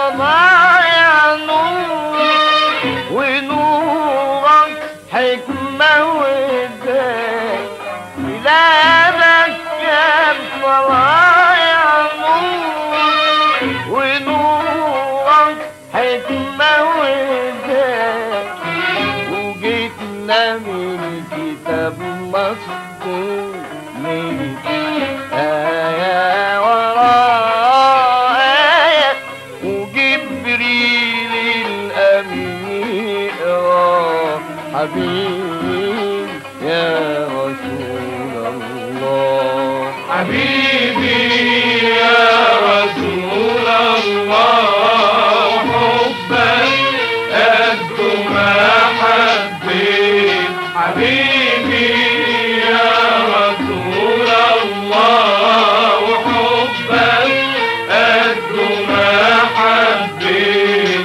الصبايا نور ونورك حكمة وإزاي بلادك كان صبايا نور ونورك حكمة وإزاي وجيتنا من كتاب مسطور من آية ورا آية وجبريل الأمين يقرا حبيبي يا رسول الله حبيبي يا رسول الله حبك قد ما حبيت حبيبي يا رسول الله حبك قد ما حبيت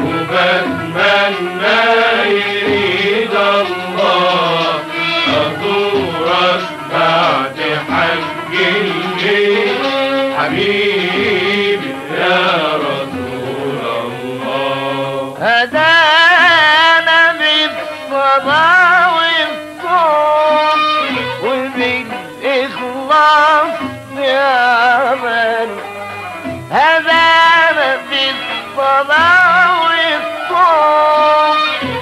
وبتمنى يريد الله أزورك بعد حج البيت حبيبي يا رسول الله هدانا بالصبا والصوم وبالإخلاص بعمل هدانا بالصبا والصوم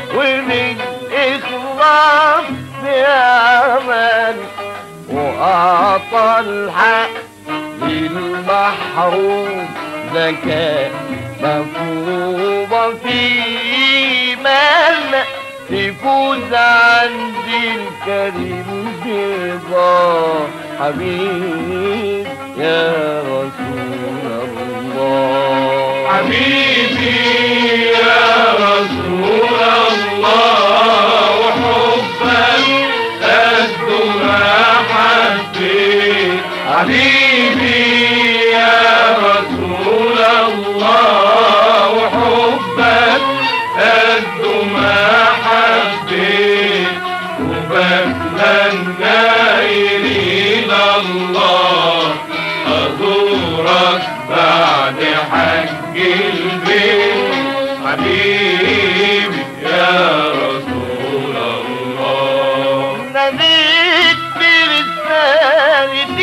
وبالإخلاص بعمل وأعطى الحق للمحروم زكاة مفروضة في مال تفوز عند الكريم برضا حبيب يا رسول الله حبيبي يا رسول الله وحبك قد ما حبيت حبيبي يا رسول الله وحبك قد ما حبيت وبتمنى يريد الله أزورك بعد حج البيت حبيبي يا رسول الله نبيت برسالة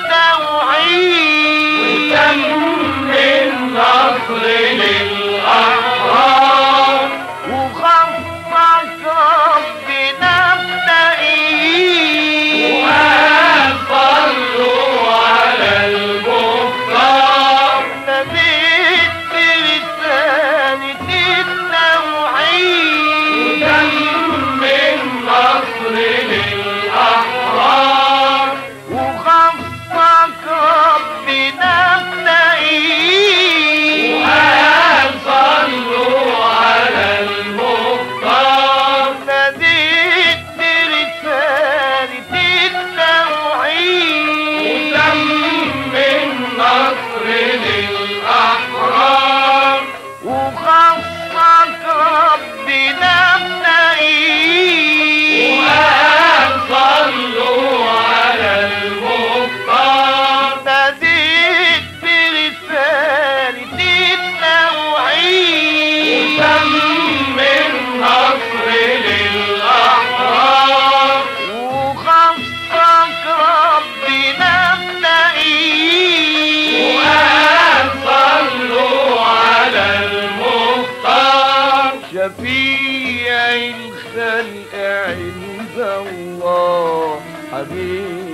التوحيد وتم النصر للأحرار وخصك ربنا بتأييد وصلوا على المختار نبيت برسالة التوحيد وتم النصر للأحرار وخصك ربنا بتأييد وصلوا على المختار نبيت برسالة التوحيد وتم النصر للأحرار وخصك ربنا بتأييد وصلوا على المختار ناديت برسالة التوحيد وتم النصر للأحرار وخصك ربنا بتأييد وصلوا على المختار شفيع الخلق عند الله حبيب